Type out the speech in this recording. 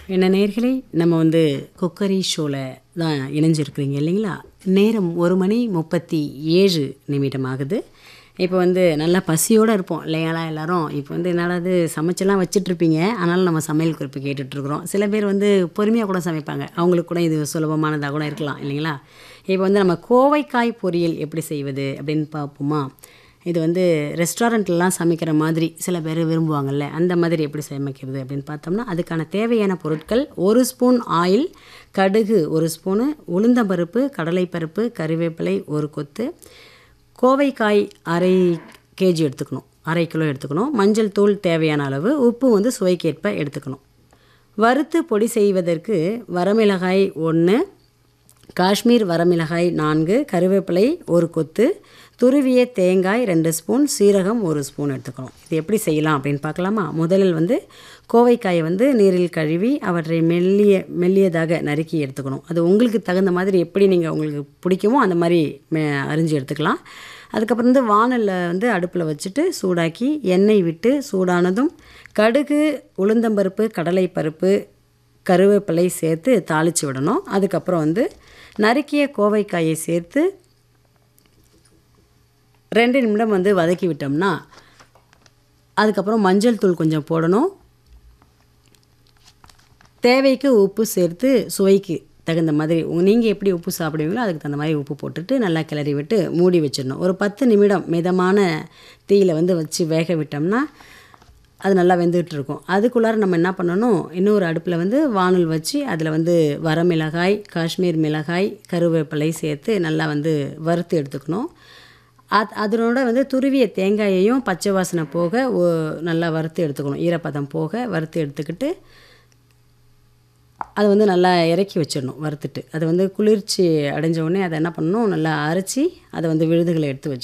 என்ன நேர்களே நம்ம வந்து குக்கரி ஷோவில் தான் இணைஞ்சிருக்கிறீங்க இல்லைங்களா நேரம் ஒரு மணி முப்பத்தி ஏழு நிமிடம் ஆகுது இப்போ வந்து நல்லா பசியோடு இருப்போம் இல்லைங்களா எல்லாரும் இப்போ வந்து என்னாலாவது சமைச்செல்லாம் வச்சிட்ருப்பீங்க ஆனாலும் நம்ம சமையல் குறிப்பு கேட்டுட்ருக்குறோம் சில பேர் வந்து பொறுமையாக கூட சமைப்பாங்க அவங்களுக்கு கூட இது சுலபமானதாக கூட இருக்கலாம் இல்லைங்களா இப்போ வந்து நம்ம கோவைக்காய் பொரியல் எப்படி செய்வது அப்படின்னு பார்ப்போமா இது வந்து ரெஸ்டாரண்ட்லலாம் சமைக்கிற மாதிரி சில பேர் விரும்புவாங்கல்ல அந்த மாதிரி எப்படி சமைக்கிறது அப்படின்னு பார்த்தோம்னா அதுக்கான தேவையான பொருட்கள் ஒரு ஸ்பூன் ஆயில் கடுகு ஒரு ஸ்பூனு உளுந்தம்பருப்பு கடலைப்பருப்பு கறிவேப்பிலை ஒரு கொத்து கோவைக்காய் அரை கேஜி எடுத்துக்கணும் அரை கிலோ எடுத்துக்கணும் மஞ்சள் தூள் தேவையான அளவு உப்பு வந்து சுவைக்கேற்ப எடுத்துக்கணும் வறுத்து பொடி செய்வதற்கு வரமிளகாய் ஒன்று காஷ்மீர் வரமிளகாய் நான்கு கருவேப்பிலை ஒரு கொத்து துருவிய தேங்காய் ரெண்டு ஸ்பூன் சீரகம் ஒரு ஸ்பூன் எடுத்துக்கணும் இது எப்படி செய்யலாம் அப்படின்னு பார்க்கலாமா முதலில் வந்து கோவைக்காயை வந்து நீரில் கழுவி அவற்றை மெல்லிய மெல்லியதாக நறுக்கி எடுத்துக்கணும் அது உங்களுக்கு தகுந்த மாதிரி எப்படி நீங்கள் உங்களுக்கு பிடிக்குமோ அந்த மாதிரி மெ- அரிஞ்சு எடுத்துக்கலாம் அதுக்கப்புறம் வந்து வானலில் வந்து அடுப்பில் வச்சுட்டு சூடாக்கி எண்ணெய் விட்டு சூடானதும் கடுகு உளுந்தம்பருப்பு கடலைப்பருப்பு கருவேப்பிலை சேர்த்து தாளித்து விடணும் அதுக்கப்புறம் வந்து நறுக்கிய கோவைக்காயை சேர்த்து ரெண்டு நிமிடம் வந்து வதக்கி விட்டோம்னா அதுக்கப்புறம் மஞ்சள் தூள் கொஞ்சம் போடணும் தேவைக்கு உப்பு சேர்த்து சுவைக்கு தகுந்த மாதிரி நீங்கள் எப்படி உப்பு சாப்பிடுவீங்களோ அதுக்கு தகுந்த மாதிரி உப்பு போட்டுட்டு நல்லா கிளறி விட்டு மூடி வச்சிடணும் ஒரு பத்து நிமிடம் மிதமான தீயில வந்து வச்சு வேக விட்டோம்னா அது நல்லா வெந்துகிட்டு இருக்கும் அதுக்குள்ளார நம்ம என்ன பண்ணணும் இன்னொரு அடுப்பில் வந்து வானல் வச்சு அதில் வந்து வரமிளகாய் காஷ்மீர் மிளகாய் கருவேப்பிலை சேர்த்து நல்லா வந்து வறுத்து எடுத்துக்கணும் அது அதனோட வந்து துருவிய தேங்காயையும் பச்சை வாசனை போக ஒ- நல்லா வறுத்து எடுத்துக்கணும் ஈரப்பதம் போக வறுத்து எடுத்துக்கிட்டு அதை வந்து நல்லா இறக்கி வச்சிடணும் வறுத்துட்டு அது வந்து குளிர்ச்சி அடைஞ்ச உடனே அதை என்ன பண்ணணும் நல்லா அரைச்சி அதை வந்து விழுதுகளை எடுத்து வச்சு